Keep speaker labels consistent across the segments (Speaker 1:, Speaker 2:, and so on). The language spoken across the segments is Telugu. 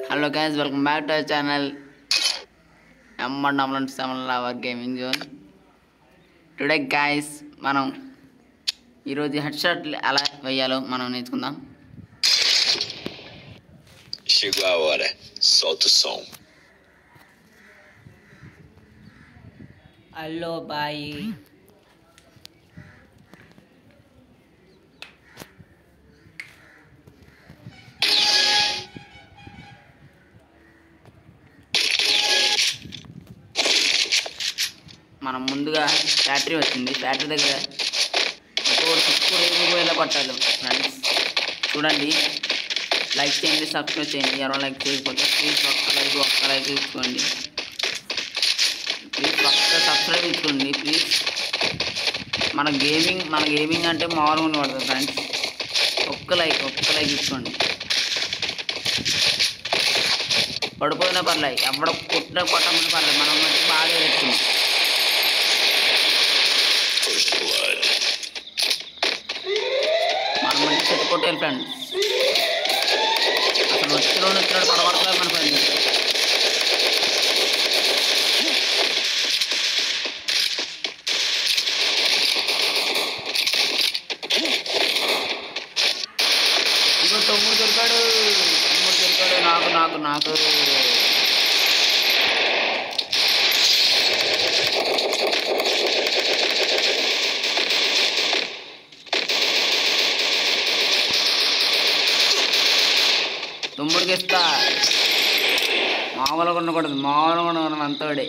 Speaker 1: Hello guys welcome back to our channel number double seven lover gaming zone today guys మనం ఈరోజు హెడ్ షాట్ ఎలా వేయాలో మనం నేర్చుకుందాం
Speaker 2: Chegou a hora. Solta o som.
Speaker 1: Hello boy మనం ముందుగా ఫ్యాక్టరీ వచ్చింది ఫ్యాక్టరీ దగ్గర ఒక్కొక్కటి చుట్టూ రేగిపోయేలా కొట్టాలి ఫ్రెండ్స్ చూడండి లైక్ చేయండి సబ్స్క్రైబ్ చేయండి ఎవరో లైక్ చేయకపోతే ప్లీజ్ ఒక్క లైక్ ఒక్క లైక్ ఇచ్చుకోండి ప్లీజ్ ఒక్క సబ్స్క్రైబ్ ఇచ్చుకోండి ప్లీజ్ మన గేమింగ్ మన గేమింగ్ అంటే మామూలుగా ఉండకూడదు ఫ్రెండ్స్ ఒక్క లైక్ ఒక్క లైక్ ఇచ్చుకోండి పడిపోయినా పర్లేదు ఎవడ కొట్టినా కొట్టమని పర్లేదు మనం మట్టి బాగా ఎదుగుతుంది
Speaker 2: First blood.
Speaker 1: మనం మట్టి చెట్టు కొట్టాలి ఫ్రెండ్స్ అసలు వచ్చిన వచ్చినాడు పడగొట్టలేదు మన పని ఇదిగో తమ్ముడు దొరికాడు తమ్ముడు దొరికాడు నాకు నాకు నాకు తమ్ముడికి ఇస్తా మామూలుగా ఉండకూడదు మామూలుగా ఉండకూడదు అంతోడే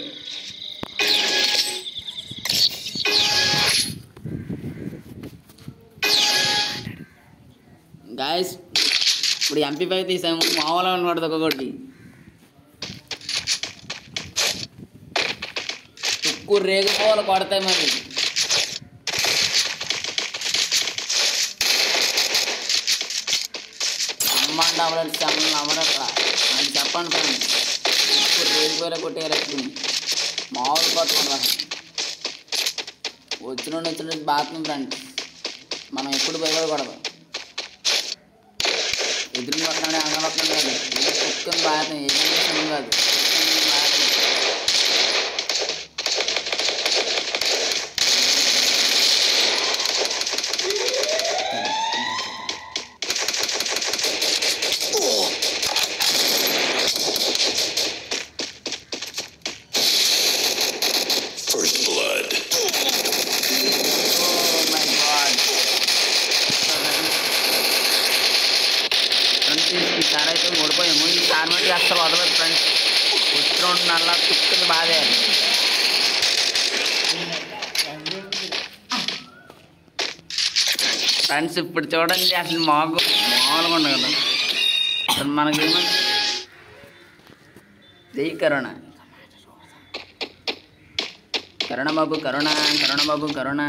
Speaker 1: గాయస్ ఇప్పుడు ఎంపీ ఫైవ్ తీసాము మామూలుగా ఉండకూడదు ఒక్కొక్కటి తుక్కు రేగిపోవాలి కొడతాయి మరి అమ్మ డబల్ సెవెన్ అమ్మడట్రా అది చెప్పండి ఫ్రెండ్ తుక్కు రేగిపోయేలా కొట్టేయాలి మామూలు కొట్టకుండా వచ్చిన వచ్చిన బాత్రూమ్ ఫ్రెండ్స్ మనం ఎప్పుడు భయపడకూడదు ఎదురు పక్కన అంగపక్కన కాదు ఇది కుక్కని బాధ ఏం చేసిన కాదు కుక్కని బాధ.
Speaker 2: First blood.
Speaker 1: Oh my God. Friends ఈసారి అయితే ఓడిపోయాము ఈసారి మట్టి అస్సలు వదలదు ఫ్రెండ్స్ వచ్చిన నల్ల కుక్కని బాధే ఫ్రెండ్స్ ఇప్పుడు చూడండి అసలు మాకు మామూలుగా ఉండదు కదా అసలు మనకేమో జై కరోనా కరోనా బాబు కరోనా కరోనా బాబు corona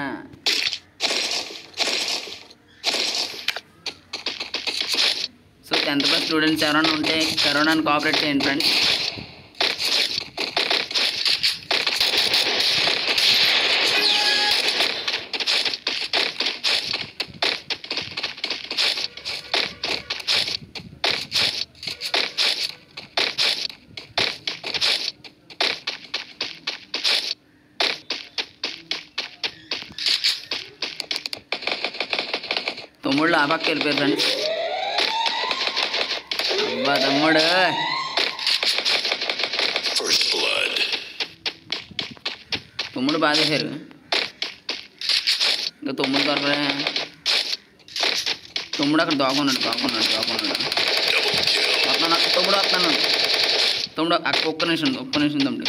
Speaker 1: so tenth class students ఎవరైనా ఉంటే కరోనాని కోఆపరేట్ చేయండి ఫ్రెండ్స్ తమ్ముళ్ళు ఆ పక్క వెళ్ళిపోయారు ఫ్రెండ్స్ అబ్బా తమ్ముడు
Speaker 2: First blood.
Speaker 1: తమ్ముడు బాగా చేశారు ఇంకా తమ్ముడు దొరకలే తమ్ముడు అక్కడ దోకున్నాడు దోకున్నాడు దోకున్నాడు
Speaker 2: Double kill.
Speaker 1: వస్తున్నాను అక్క తమ్ముడు వస్తున్నాను తమ్ముడు అక్క ఒక్క నిమిషం ఒక్క నిమిషం తమ్ముడు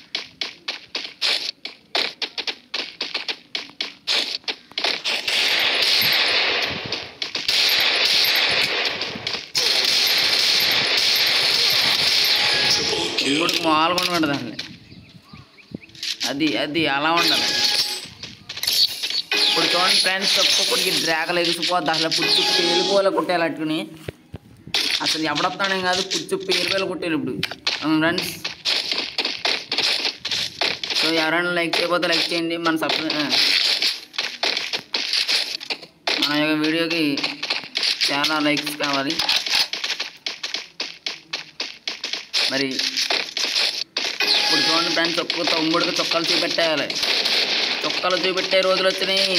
Speaker 2: Triple kill.
Speaker 1: తమ్ముడికి మామూలుగా ఉండదు అసలు అది అది అలా ఉండాలి ఇప్పుడు చూడండి ఫ్రెండ్స్ ఒక్కొక్కడికి డ్రాగలు ఎగిసిపోద్ది అసలు పుచ్చు పేలిపోలే కుట్టేయాలి అట్టుకుని అసలు ఎవడొస్తాడేం కాదు పుచ్చు పేలిపోలే కుట్టేయాలి ఇప్పుడు ఫ్రెండ్స్ సో ఎవరైనా లైక్ చేయకపోతే లైక్ చేయండి మన సబ్స్క్రైబ్ మన యొక్క వీడియోకి చాలా లైక్స్ కావాలి మరి ఇప్పుడు చూడండి ఫ్రెండ్స్ ఒక్కొక్క తమ్ముడికి చొక్కాలు చూపెట్టాలి చొక్కాలు చూపెట్టే రోజులు వచ్చినాయి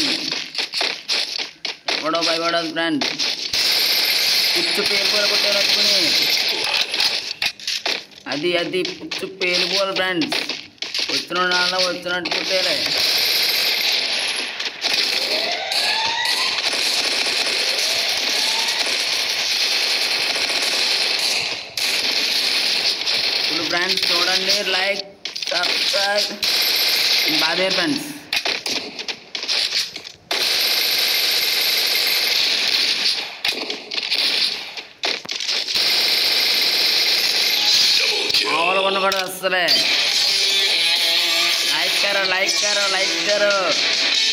Speaker 1: ఎవడో భయపడదు ఫ్రెండ్ పుచ్చు పేలిపోలు కొట్టారు అనుకుని అది అది పుచ్చు పేలిపోలు ఫ్రెండ్స్ వచ్చిన నాన్న వచ్చినట్టు కొట్టేలే ఇప్పుడు ఫ్రెండ్స్ చూడండి లైక్ సబ్స్క్రైబ్ బాధే ఫ్రెండ్స్
Speaker 2: Double kill.
Speaker 1: మామూలు కొన్న కూడా వస్తలే లైక్ కరో లైక్ కరో లైక్ కరో